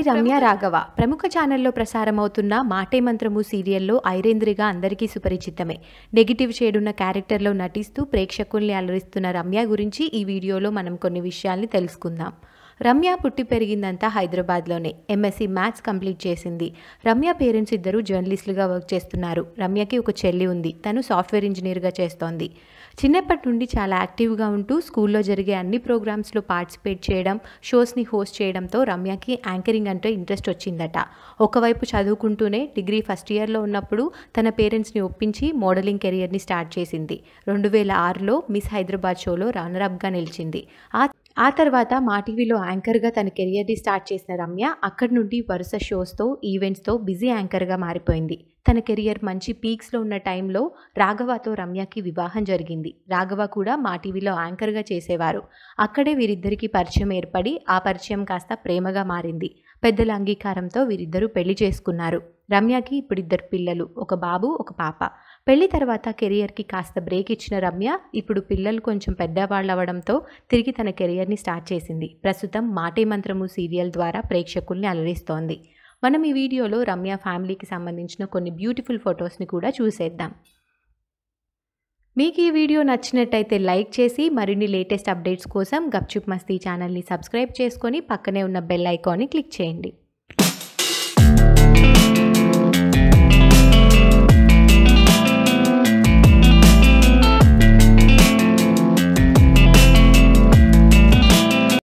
రమ్య రాఘవ ప్రముఖ ఛానల్లో ప్రసారమవుతున్న మాటే మంత్రము సీరియల్లో ఐరేంద్రిగా అందరికీ సుపరిచితమే నెగిటివ్ షేడున్న క్యారెక్టర్లో నటిస్తూ ప్రేక్షకుల్ని అలరిస్తున్న రమ్య గురించి ఈ వీడియోలో మనం కొన్ని విషయాల్ని తెలుసుకుందాం రమ్య పుట్టి పెరిగిందంతా హైదరాబాద్లోనే ఎంఎస్సి మ్యాథ్స్ కంప్లీట్ చేసింది రమ్య పేరెంట్స్ ఇద్దరు జర్నలిస్టులుగా వర్క్ చేస్తున్నారు రమ్యకి ఒక చెల్లి ఉంది తను సాఫ్ట్వేర్ ఇంజనీర్గా చేస్తోంది చిన్నప్పటి నుండి చాలా యాక్టివ్గా ఉంటూ స్కూల్లో జరిగే అన్ని ప్రోగ్రామ్స్లో పార్టిసిపేట్ చేయడం షోస్ని హోస్ట్ చేయడంతో రమ్యకి యాంకరింగ్ అంటే ఇంట్రెస్ట్ వచ్చిందట ఒకవైపు చదువుకుంటూనే డిగ్రీ ఫస్ట్ ఇయర్లో ఉన్నప్పుడు తన పేరెంట్స్ని ఒప్పించి మోడలింగ్ కెరియర్ని స్టార్ట్ చేసింది రెండు వేల ఆరులో మిస్ హైదరాబాద్ షోలో రన్నరప్గా నిలిచింది ఆ ఆ తర్వాత మా టీవీలో యాంకర్గా తన కెరియర్ని స్టార్ట్ చేసిన రమ్య అక్కడి నుండి వరుస షోస్తో ఈవెంట్స్తో బిజీ యాంకర్గా మారిపోయింది తన కెరియర్ మంచి పీక్స్లో ఉన్న టైంలో రాఘవతో రమ్యకి వివాహం జరిగింది రాఘవ కూడా మా టీవీలో యాంకర్గా చేసేవారు అక్కడే వీరిద్దరికీ పరిచయం ఏర్పడి ఆ పరిచయం కాస్త ప్రేమగా మారింది పెద్దల అంగీకారంతో వీరిద్దరూ పెళ్లి చేసుకున్నారు రమ్యకి ఇప్పుడు ఇద్దరు పిల్లలు ఒక బాబు ఒక పాప పెళ్లి తర్వాత కెరియర్కి కాస్త బ్రేక్ ఇచ్చిన రమ్య ఇప్పుడు పిల్లలు కొంచెం పెద్దవాళ్ళు అవ్వడంతో తిరిగి తన కెరియర్ని స్టార్ట్ చేసింది ప్రస్తుతం మాటే మంత్రము సీరియల్ ద్వారా ప్రేక్షకుల్ని అలరిస్తోంది మనం ఈ వీడియోలో రమ్య ఫ్యామిలీకి సంబంధించిన కొన్ని బ్యూటిఫుల్ ఫొటోస్ని కూడా చూసేద్దాం మీకు ఈ వీడియో నచ్చినట్టయితే లైక్ చేసి మరిన్ని లేటెస్ట్ అప్డేట్స్ కోసం గప్చుప్ మస్తీ ఛానల్ని సబ్స్క్రైబ్ చేసుకొని పక్కనే ఉన్న బెల్ ఐకాన్ని క్లిక్ చేయండి